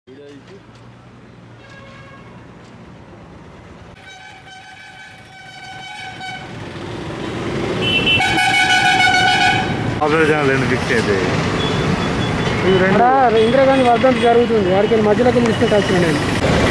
Operation రెండు fix అయితే ఇక్కడ ఇందిరాగాంధీ వర్ధంతి జరుగుతుంది వాడికి వెళ్ళి మధ్యలోకి వెళ్ళి తీసుకుంటూ వచ్చిన నేను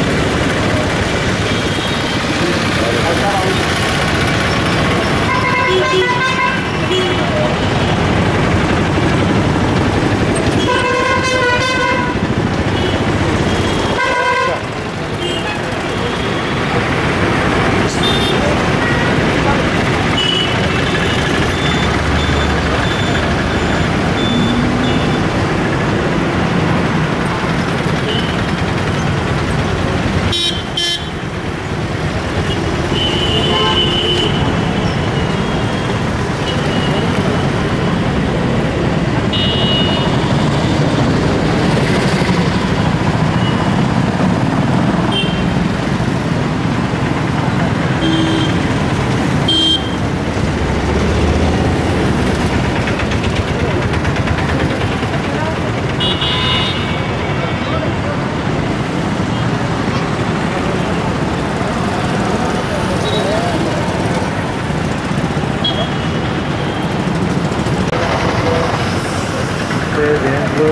దేంట్లో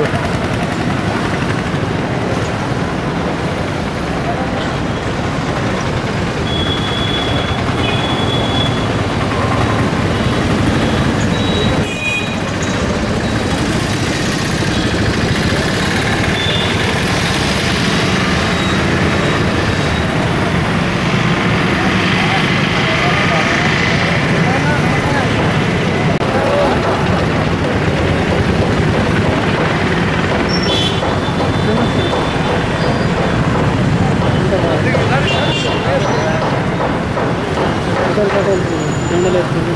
ఇద్దరు Patel ఎండలేస్తుంది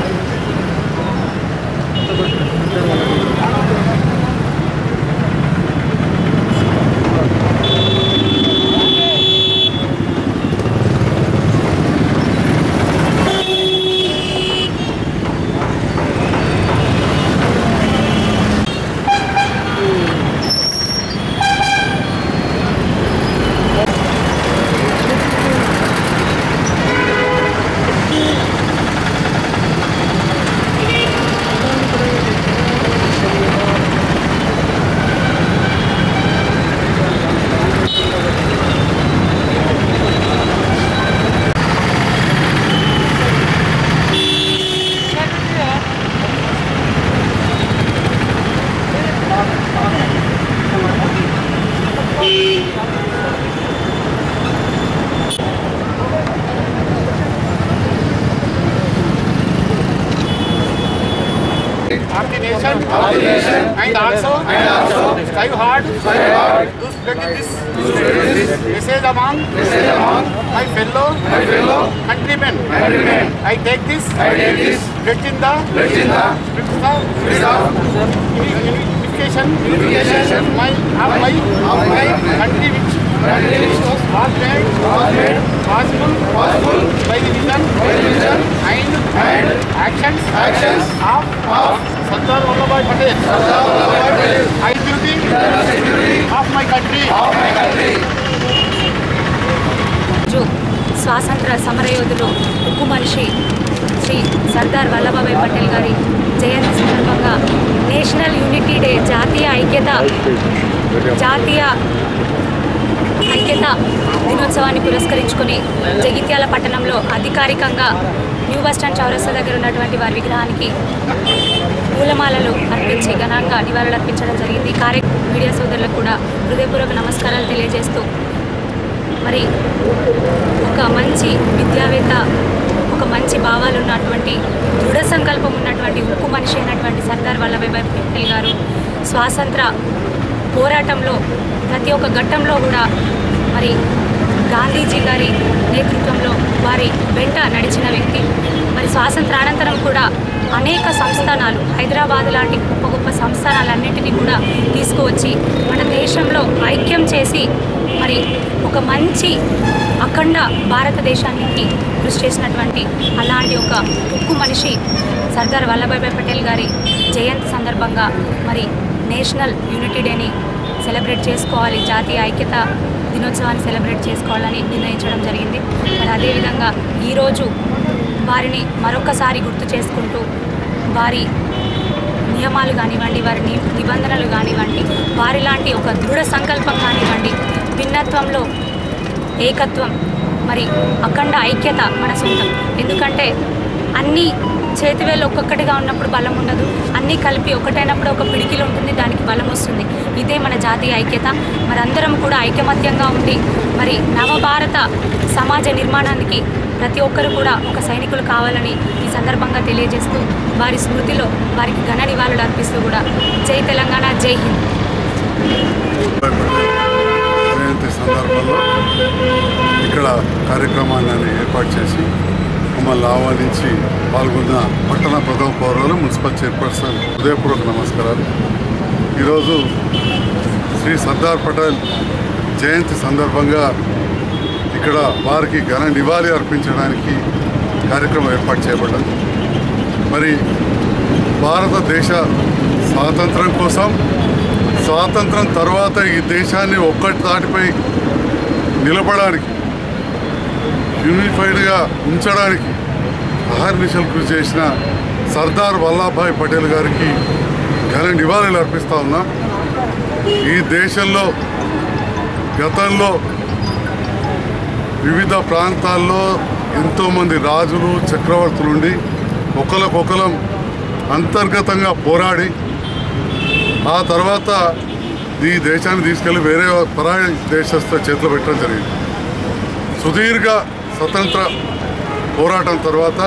of the nation, and also, strive hard, to spread this, message among, my fellow, countrymen. I take this, pledge in the, spirit of, unification, my, of my, country which, was made, possible, by the vision, and, actions, of, Sardar Vallabhbhai Patel. I duty, of my country. రోజు స్వాతంత్ర సమరయోధులు ఉక్కు మనిషి శ్రీ సర్దార్ వల్లభాయ్ పటేల్ గారి జయంతి సందర్భంగా national unity day జాతీయ ఐక్యత జాతీయ ఐక్యత దినోత్సవాన్ని పురస్కరించుకొని జగిత్యాల పట్టణంలో అధికారికంగా న్యూ బస్ స్టాండ్ చౌరస్తా దగ్గర ఉన్నటువంటి వారి విగ్రహానికి పూలమాలలు అర్పించి ఘనంగా నివాళులు అర్పించడం జరిగింది కార్య మీడియా సోదరులకు కూడా హృదయపూర్వక నమస్కారాలు తెలియజేస్తూ మరి ఒక మంచి విద్యావేత్త ఒక మంచి భావాలు ఉన్నటువంటి దృఢ సంకల్పం ఉన్నటువంటి ఉక్కు మనిషి అయినటువంటి సర్దార్ వల్లభాయ్ పటేల్ గారు స్వాతంత్ర పోరాటంలో ప్రతి ఒక్క ఘట్టంలో కూడా మరి గాంధీజీ గారి నేతృత్వంలో వారి వెంట నడిచిన వ్యక్తి మరి స్వాతంత్రానంతరం కూడా అనేక సంస్థానాలు హైదరాబాద్ లాంటి గొప్ప గొప్ప సంస్థానాలన్నింటినీ కూడా తీసుకువచ్చి మన దేశంలో ఐక్యం చేసి మరి ఒక మంచి అఖండ భారతదేశానికి కృషి చేసినటువంటి అలాంటి ఒక ఉక్కు మనిషి సర్దార్ వల్లభాయ్ పటేల్ గారి జయంతి సందర్భంగా మరి నేషనల్ యూనిటీ డేని సెలబ్రేట్ చేసుకోవాలి జాతీయ ఐక్యత దినోత్సవాన్ని సెలబ్రేట్ చేసుకోవాలని నిర్ణయించడం జరిగింది మరి అదేవిధంగా ఈరోజు వారిని మరొకసారి గుర్తు చేసుకుంటూ వారి నియమాలు కానివ్వండి వారి ని- నిబంధనలు కానివ్వండి వారి లాంటి ఒక దృఢ సంకల్పం కానివ్వండి భిన్నత్వంలో ఏకత్వం మరి అఖండ ఐక్యత మన సొంతం ఎందుకంటే అన్నీ చేతివేలు ఒక్కొక్కటిగా ఉన్నప్పుడు బలం ఉండదు అన్నీ కలిపి ఒకటైనప్పుడు ఒక పిడికిలు ఉంటుంది దానికి బలం వస్తుంది ఇదే మన జాతీయ ఐక్యత మరి అందరం కూడా ఐకమత్యంగా ఉండి మరి నవభారత సమాజ నిర్మాణానికి ప్రతి ఒక్కరు కూడా ఒక సైనికులు కావాలని ఈ సందర్భంగా తెలియజేస్తూ వారి స్మృతిలో వారికి ఘన నివాళులు అర్పిస్తూ కూడా జై తెలంగాణ జై హింద్ జయంతి సందర్భంలో ఇక్కడ కార్యక్రమాన్ని ఏర్పాటు చేసి మమ్మల్ని ఆహ్వానించి పాల్గొన్న పట్టణ ప్రథమ పౌరులు మున్సిపల్ చైర్పర్సన్ హృదయపూర్వక నమస్కారాలు ఈరోజు శ్రీ సర్దార్ పటేల్ జయంతి సందర్భంగా ఇక్కడ వారికి ఘన నివాళి అర్పించడానికి కార్యక్రమం ఏర్పాటు చేయబడ్డది మరి భారతదేశ స్వాతంత్రం కోసం స్వాతంత్రం తర్వాత ఈ దేశాన్ని ఒక్కటి తాటిపై నిలబడడానికి యూనిఫైడ్గా ఉంచడానికి అహర్నిశలు కృషి చేసిన సర్దార్ వల్లభాయ్ పటేల్ గారికి ఘన నివాళులు అర్పిస్తా ఉన్నాం ఈ దేశంలో గతంలో వివిధ ప్రాంతాల్లో ఎంతోమంది రాజులు చక్రవర్తులు ఉండి ఒకరికొకరం అంతర్గతంగా పోరాడి ఆ తర్వాత ఈ దేశాన్ని తీసుకెళ్లి వేరే పరాయి దేశస్థ చేతిలో పెట్టడం జరిగింది సుదీర్ఘ స్వతంత్ర పోరాటం తర్వాత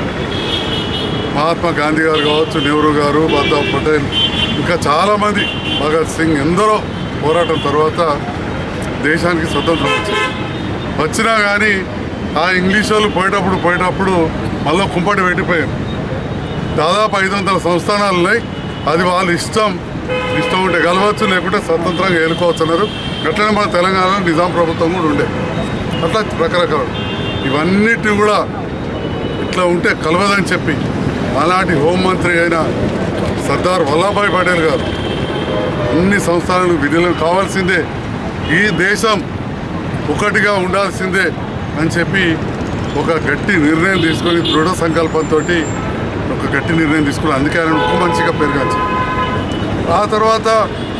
మహాత్మా గాంధీ గారు కావచ్చు నెహ్రూ గారు బాబా పటేల్ ఇంకా చాలామంది భగత్ సింగ్ ఎందరో పోరాటం తర్వాత దేశానికి స్వతంత్రం వచ్చింది వచ్చినా కానీ ఆ ఇంగ్లీష్ వాళ్ళు పోయేటప్పుడు పోయేటప్పుడు మళ్ళీ కుంపటి పెట్టిపోయారు దాదాపు ఐదు వందల సంస్థానాలు ఉన్నాయి అది వాళ్ళ ఇష్టం ఇష్టం ఉంటే కలవచ్చు లేకుంటే స్వతంత్రంగా ఏలుకోవచ్చు అన్నారు అట్లనే మన తెలంగాణలో నిజాం ప్రభుత్వం కూడా ఉండే అట్లా రకరకాలు ఇవన్నిటి కూడా ఇట్లా ఉంటే కలవదని చెప్పి అలాంటి హోంమంత్రి అయిన సర్దార్ వల్లభాయ్ పటేల్ గారు అన్ని సంస్థానాలకు విధులను కావాల్సిందే ఈ దేశం ఒకటిగా ఉండాల్సిందే అని చెప్పి ఒక గట్టి నిర్ణయం తీసుకొని దృఢ సంకల్పంతో ఒక గట్టి నిర్ణయం తీసుకుని అందుకే ఆయన ఉక్కు మంచిగా పెరగాల్సి ఆ తర్వాత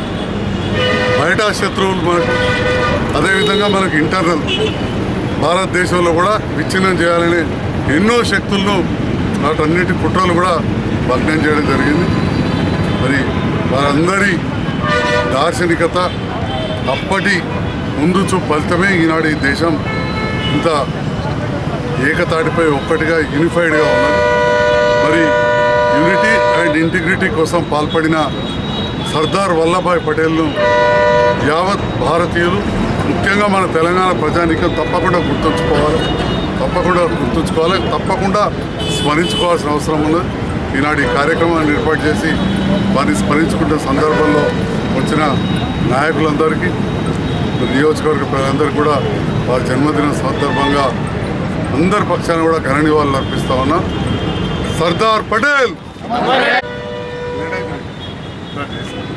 బయట శత్రువులు మనకు అదేవిధంగా మనకు ఇంటర్నల్ భారతదేశంలో కూడా విచ్ఛిన్నం చేయాలనే ఎన్నో శక్తులను వాటన్నిటి కుట్రలు కూడా భగ్నం చేయడం జరిగింది మరి వారందరి దార్శనికత అప్పటి ముందు చూపు ఫలితమే ఈనాడు ఈ దేశం ఇంత ఏకతాటిపై ఒక్కటిగా యూనిఫైడ్గా ఉన్నది మరి యూనిటీ అండ్ ఇంటిగ్రిటీ కోసం పాల్పడిన సర్దార్ వల్లభాయ్ పటేల్ను యావత్ భారతీయులు ముఖ్యంగా మన తెలంగాణ ప్రజానీకం తప్పకుండా గుర్తుంచుకోవాలి తప్పకుండా గుర్తుంచుకోవాలి తప్పకుండా స్మరించుకోవాల్సిన అవసరం ఉన్నది ఈనాడు ఈ కార్యక్రమాన్ని ఏర్పాటు చేసి వారిని స్మరించుకుంటున్న సందర్భంలో వచ్చిన నాయకులందరికీ నియోజకవర్గ ప్రజలందరికీ కూడా వారి జన్మదిన సందర్భంగా అందరి పక్షాన కూడా ఘన నివాళులు అర్పిస్తా ఉన్నా సర్దార్ పటేల్